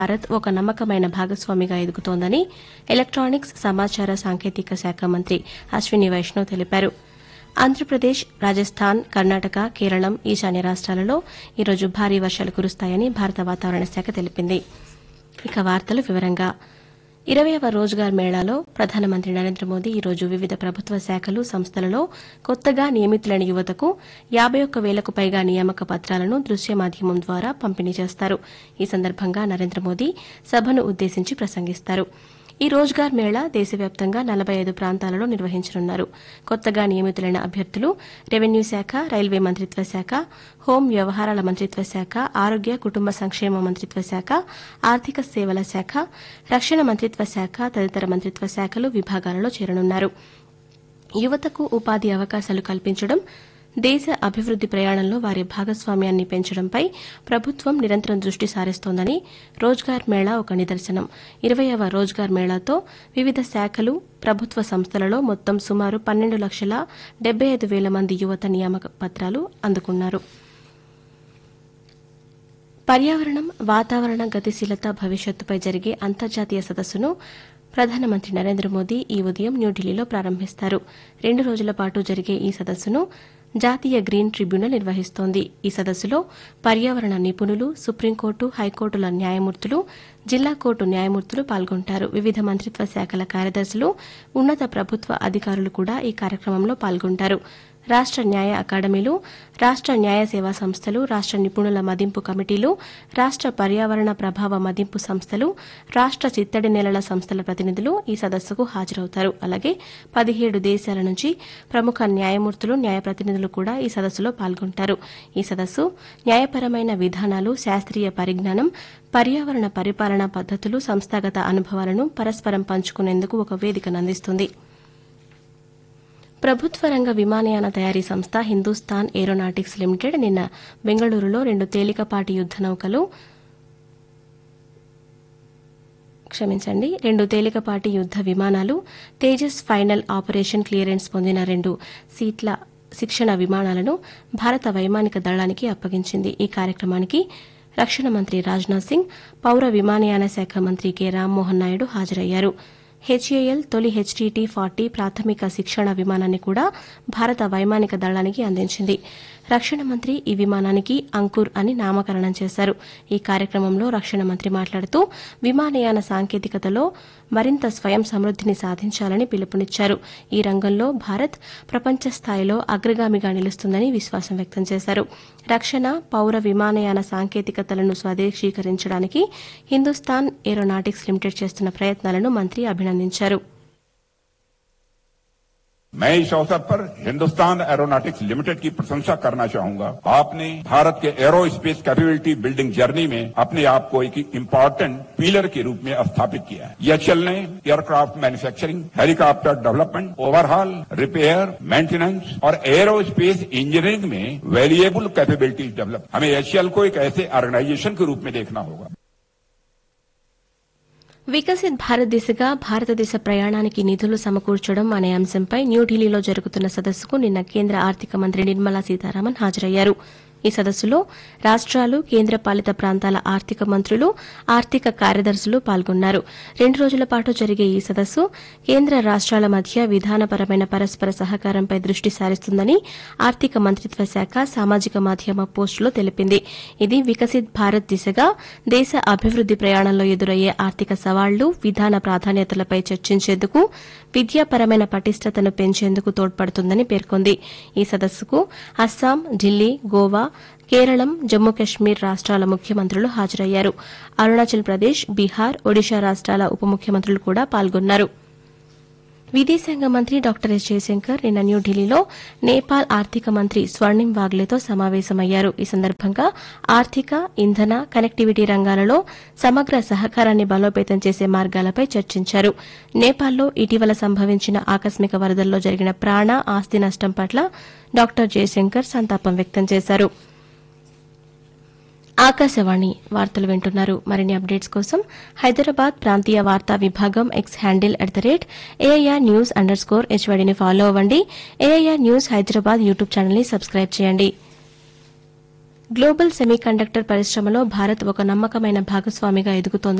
భారత్ ఒక నమ్మకమైన భాగస్వామిగా ఎదుగుతోందని ఎలక్టానిక్స్ సమాచార సాంకేతిక శాఖ మంత్రి అశ్విని వైష్ణవ్ తెలిపారు ఆంధ్రప్రదేశ్ రాజస్థాన్ కర్ణాటక కేరళం ఈశాన్య రాష్ట్రాలలో ఈరోజు భారీ వర్షాలు కురుస్తాయని భారత వాతావరణ శాఖ తెలిపింది ఇక వార్తలు వివరంగా ఇరవైవ రోజ్గార్ మేళాలో ప్రధానమంత్రి నరేంద్ర మోదీ ఈరోజు వివిధ ప్రభుత్వ శాఖలు సంస్థలలో కొత్తగా నియమితులైన యువతకు యాబై ఒక్క వేలకు పైగా నియామక పత్రాలను దృశ్య మాధ్యమం ద్వారా పంపిణీ చేస్తారు ఈ సందర్భంగా నరేంద్ర మోదీ సభను ఉద్దేశించి ప్రసంగిస్తారు ఈ రోజ్గార్ మేళా దేశవ్యాప్తంగా నలభై ఐదు ప్రాంతాలలో నిర్వహించనున్నారు కొత్తగా నియమితులైన అభ్యర్థులు రెవెన్యూ శాఖ రైల్వే మంత్రిత్వ శాఖ హోం వ్యవహారాల మంత్రిత్వ శాఖ ఆరోగ్య కుటుంబ సంక్షేమ మంత్రిత్వ శాఖ ఆర్థిక సేవల శాఖ రక్షణ మంత్రిత్వ శాఖ తదితర మంత్రిత్వ శాఖలు విభాగాలలో చేరనున్నారు యువతకు ఉపాధి అవకాశాలు కల్పించడం దేశ అభివృద్ది ప్రయాణంలో వారి భాగస్వామ్యాన్ని పెంచడంపై ప్రభుత్వం నిరంతరం దృష్టి సారిస్తోందని రోజ్గార్ మేళా ఒక నిదర్శనం ఇరవయవ రోజ్గార్ మేళాతో వివిధ శాఖలు ప్రభుత్వ సంస్థలలో మొత్తం సుమారు పన్నెండు లక్షల డెబ్బై ఐదు వేల మంది యువత నియామక పత్రాలు అందుకున్నారు పర్యావరణం వాతావరణ గతిశీలత భవిష్యత్తుపై జరిగే అంతర్జాతీయ సదస్సును ప్రధానమంత్రి నరేంద్ర మోదీ ఈ ఉదయం న్యూఢిల్లీలో ప్రారంభిస్తారు రెండు రోజుల పాటు జరిగే ఈ సదస్సును జాతీయ గ్రీన్ ట్రిబ్యునల్ నిర్వహిస్తోంది ఈ సదస్సులో పర్యావరణ నిపుణులు సుప్రీంకోర్టు హైకోర్టుల న్యాయమూర్తులు జిల్లా కోర్టు న్యాయమూర్తులు పాల్గొంటారు వివిధ మంత్రిత్వ శాఖల కార్యదర్శులు ఉన్నత ప్రభుత్వ అధికారులు కూడా ఈ కార్యక్రమంలో పాల్గొంటారు రాష్ట న్యాయ అకాడమీలు రాష్ట న్యాయ సేవా సంస్థలు రాష్ట నిపుణుల మదింపు కమిటీలు రాష్ట పర్యావరణ ప్రభావ మదింపు సంస్థలు రాష్ట చిత్తడి నేలల సంస్థల ప్రతినిధులు ఈ సదస్సుకు హాజరవుతారు అలాగే పదిహేడు దేశాల నుంచి ప్రముఖ న్యాయమూర్తులు న్యాయ ప్రతినిధులు కూడా ఈ సదస్సులో పాల్గొంటారు ఈ సదస్సు న్యాయపరమైన విధానాలు శాస్త్రీయ పరిజ్ఞానం పర్యావరణ పరిపాలనా పద్దతులు సంస్థాగత అనుభవాలను పరస్పరం పంచుకునేందుకు ఒక వేదికను అందిస్తుంది ప్రభుత్వ రంగ విమానయాన తయారీ సంస్థ హిందూస్థాన్ ఏరోనాటిక్స్ లిమిటెడ్ నిన్న బెంగళూరులో రెండు తేలికపాటి యుద్ద నౌకలు క్షమించండి రెండు తేలికపాటి యుద్ద విమానాలు తేజస్ ఫైనల్ ఆపరేషన్ క్లియరెన్స్ పొందిన రెండు సీట్ల శిక్షణ విమానాలను భారత వైమానిక దళానికి అప్పగించింది ఈ కార్యక్రమానికి రక్షణ మంత్రి రాజ్నాథ్ సింగ్ పౌర విమానయాన శాఖ మంత్రి కె రామ్మోహన్ నాయుడు హాజరయ్యారు హెచ్ఏఎల్ తొలి హెచ్టీటీ ఫార్టీ ప్రాథమిక శిక్షణ విమానాన్ని కూడా భారత వైమానిక దళానికి అందించింది రక్షణ మంత్రి ఈ విమానానికి అంకుర్ అని నామకరణం చేశారు ఈ కార్యక్రమంలో రక్షణ మంత్రి మాట్లాడుతూ విమానయాన సాంకేతికతలో మరింత స్వయం సమృద్దిని సాధించాలని పిలుపునిచ్చారు ఈ రంగంలో భారత్ ప్రపంచ స్థాయిలో అగ్రగామిగా నిలుస్తుందని విశ్వాసం వ్యక్తం చేశారు రక్షణ పౌర విమానయాన సాంకేతికతలను స్వదేశీకరించడానికి హిందుస్థాన్ ఏరోనాటిక్స్ లిమిటెడ్ చేస్తున్న ప్రయత్నాలను మంత్రి అభినందించారు मैं इस अवसर पर हिंदुस्तान एरोनॉटिक्स लिमिटेड की प्रशंसा करना चाहूंगा आपने भारत के aerospace capability building journey में अपने आप को एक इम्पोर्टेंट पिलर के रूप में स्थापित किया है यह चलने aircraft manufacturing helicopter development overhaul repair maintenance और एरो स्पेस इंजीनियरिंग में वैल्यूएबल कैपेबिलिटीज डेवलप हमें एचएल को एक ऐसे ऑर्गेनाइजेशन के रूप में देखना होगा వికసిత్ భారత్ దిశగా భారతదేశ ప్రయాణానికి నిధులు సమకూర్చడం అనే అంశంపై న్యూఢిల్లీలో జరుగుతున్న సదస్సుకు నిన్న కేంద్ర ఆర్థిక మంత్రి నిర్మలా సీతారామన్ హాజరయ్యారు ఈ సదస్సులో రాష్ట్రాలు కేంద్రపాలిత ప్రాంతాల ఆర్థిక మంత్రులు ఆర్థిక కార్యదర్శులు పాల్గొన్నారు రెండు రోజుల పాటు జరిగే ఈ సదస్సు కేంద్ర రాష్ట్రాల మధ్య విధానపరమైన పరస్పర సహకారంపై దృష్టి సారిస్తుందని ఆర్థిక మంత్రిత్వ శాఖ సామాజిక మాధ్యమ పోస్టులో తెలిపింది ఇది వికసిత్ భారత్ దిశగా దేశ అభివృద్ది ప్రయాణంలో ఎదురయ్యే ఆర్థిక సవాళ్లు విధాన ప్రాధాన్యతలపై చర్చించేందుకు విద్యాపరమైన పటిష్టతను పెంచేందుకు తోడ్పడుతుందని పేర్కొంది ఈ సదస్సుకు అస్సాం ఢిల్లీ గోవా కేరళం జమ్మూ కశ్మీర్ రాష్ట్రాల ముఖ్యమంత్రులు హాజరయ్యారు అరుణాచల్ ప్రదేశ్ బీహార్ ఒడిషా రాష్ట్రాల ఉప ముఖ్యమంత్రులు కూడా పాల్గొన్నారు విదేశాంగ మంత్రి డాక్టర్ ఎస్ జయశంకర్ నిన్న న్యూఢిల్లీలో నేపాల్ ఆర్థిక మంత్రి స్వర్ణిం వాగ్లేతో సమావేశమయ్యారు ఈ సందర్భంగా ఆర్థిక ఇంధన కనెక్టివిటీ రంగాలలో సమగ్ర సహకారాన్ని బలోపేతం చేసే మార్గాలపై చర్చించారు నేపాల్లో ఇటీవల సంభవించిన ఆకస్మిక వరదల్లో జరిగిన ప్రాణ ఆస్తి నష్టం పట్ల డాక్టర్ జయశంకర్ సంతాపం వ్యక్తం చేశారు ఆకాశవాణి వార్తలు వింటున్నారు మరిన్ని అప్డేట్స్ కోసం హైదరాబాద్ ప్రాంతీయ వార్తా విభాగం X handle at the rate AIR news under score హెచ్వడిని ఫాలో అవ్వండి AIR news Hyderabad YouTube channel ని సబ్స్క్రైబ్ చేయండి గ్లోబల్ సెమీకండక్టర్ పరిశ్రమలో భారత్ ఒక నమ్మకమైన భాగస్వామిగా ఎదుగుతోందని